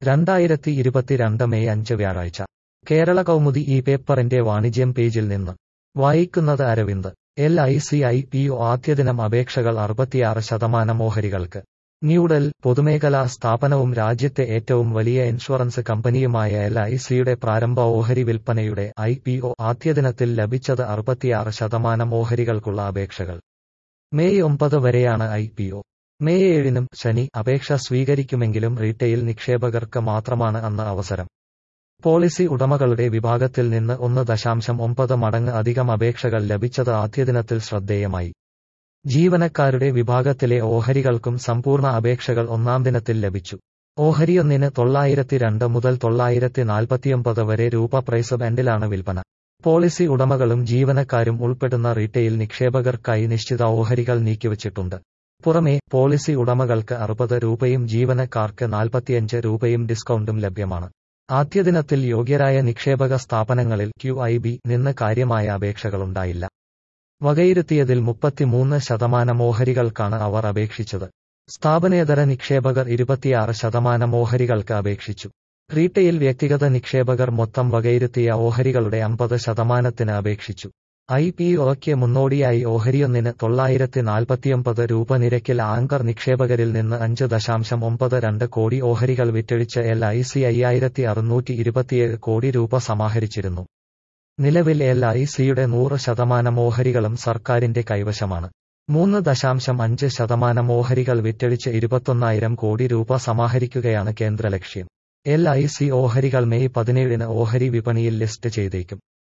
രണ്ടായിരത്തി ഇരുപത്തിരണ്ട് മെയ് അഞ്ച് വ്യാഴാഴ്ച കേരള കൗമുദി ഈ പേപ്പറിന്റെ വാണിജ്യം പേജിൽ നിന്ന് വായിക്കുന്നത് Aravind L I C I P O ആദ്യദിനം അപേക്ഷകൾ അറുപത്തിയാറ് ശതമാനം ഓഹരികൾക്ക് ന്യൂഡൽ പൊതുമേഖലാ സ്ഥാപനവും രാജ്യത്തെ ഏറ്റവും വലിയ ഇൻഷുറൻസ് കമ്പനിയുമായ എൽ ഐ സിയുടെ പ്രാരംഭ ഓഹരി വിൽപ്പനയുടെ ഐ പി ഒ ആദ്യദിനത്തിൽ ലഭിച്ചത് അറുപത്തിയാറ് ശതമാനം ഓഹരികൾക്കുള്ള അപേക്ഷകൾ മെയ് ഒമ്പത് വരെയാണ് ഐ പി ഒ മെയ് ഏഴിനും ശനി അപേക്ഷ സ്വീകരിക്കുമെങ്കിലും റീറ്റെയിൽ നിക്ഷേപകർക്ക് മാത്രമാണ് അന്ന് അവസരം പോളിസി ഉടമകളുടെ വിഭാഗത്തിൽ നിന്ന് ഒന്ന് ദശാംശം ഒമ്പത് മടങ്ങ് അധികം അപേക്ഷകൾ ലഭിച്ചത് ആദ്യദിനത്തിൽ ശ്രദ്ധേയമായി ജീവനക്കാരുടെ വിഭാഗത്തിലെ ഓഹരികൾക്കും സമ്പൂർണ്ണ അപേക്ഷകൾ ഒന്നാം ദിനത്തിൽ ലഭിച്ചു ഓഹരിയൊന്നിന് തൊള്ളായിരത്തി രണ്ട് മുതൽ തൊള്ളായിരത്തി നാൽപ്പത്തിയൊമ്പത് വരെ രൂപ പ്രൈസ് ബാൻഡിലാണ് വിൽപ്പന പോളിസി ഉടമകളും ജീവനക്കാരും ഉൾപ്പെടുന്ന റീറ്റെയിൽ നിക്ഷേപകർക്കായി നിശ്ചിത ഓഹരികൾ നീക്കിവച്ചിട്ടുണ്ട് പുറമെ പോളിസി ഉടമകൾക്ക് അറുപത് രൂപയും ജീവനക്കാർക്ക് നാൽപ്പത്തിയഞ്ച് രൂപയും ഡിസ്കൗണ്ടും ലഭ്യമാണ് ആദ്യദിനത്തിൽ യോഗ്യരായ നിക്ഷേപക സ്ഥാപനങ്ങളിൽ ക്യു ഐ ബി നിന്ന് കാര്യമായ അപേക്ഷകളുണ്ടായില്ല വകയിരുത്തിയതിൽ മുപ്പത്തിമൂന്ന് ശതമാനം ഓഹരികൾക്കാണ് അവർ അപേക്ഷിച്ചത് സ്ഥാപനേതര നിക്ഷേപകർ ഇരുപത്തിയാറ് ശതമാനം ഓഹരികൾക്ക് അപേക്ഷിച്ചു റീറ്റെയിൽ വ്യക്തിഗത നിക്ഷേപകർ മൊത്തം വകയിരുത്തിയ ഓഹരികളുടെ അമ്പത് ശതമാനത്തിന് അപേക്ഷിച്ചു ഐ പി ഒക്ക് മുന്നോടിയായി ഓഹരിയൊന്നിന് തൊള്ളായിരത്തി നാൽപ്പത്തിയൊമ്പത് രൂപ നിരക്കിൽ ആങ്കർ നിക്ഷേപകരിൽ നിന്ന് അഞ്ച് ദശാംശം ഒമ്പത് രണ്ട് കോടി ഓഹരികൾ വിറ്റഴിച്ച് എൽ ഐ സി അയ്യായിരത്തി അറുന്നൂറ്റി ഇരുപത്തിയേഴ് കോടി രൂപ സമാഹരിച്ചിരുന്നു നിലവിൽ എൽ ഐ സിയുടെ നൂറ് ശതമാനം ഓഹരികളും സർക്കാരിന്റെ കൈവശമാണ് മൂന്ന് ദശാംശം അഞ്ച് ശതമാനം ഓഹരികൾ വിറ്റഴിച്ച് ഇരുപത്തൊന്നായിരം കോടി രൂപ സമാഹരിക്കുകയാണ് കേന്ദ്ര ലക്ഷ്യം എൽ ഐ സി ഓഹരികൾ മെയ് പതിനേഴിന് ഓഹരി വിപണിയിൽ ലിസ്റ്റ് ചെയ്തേക്കും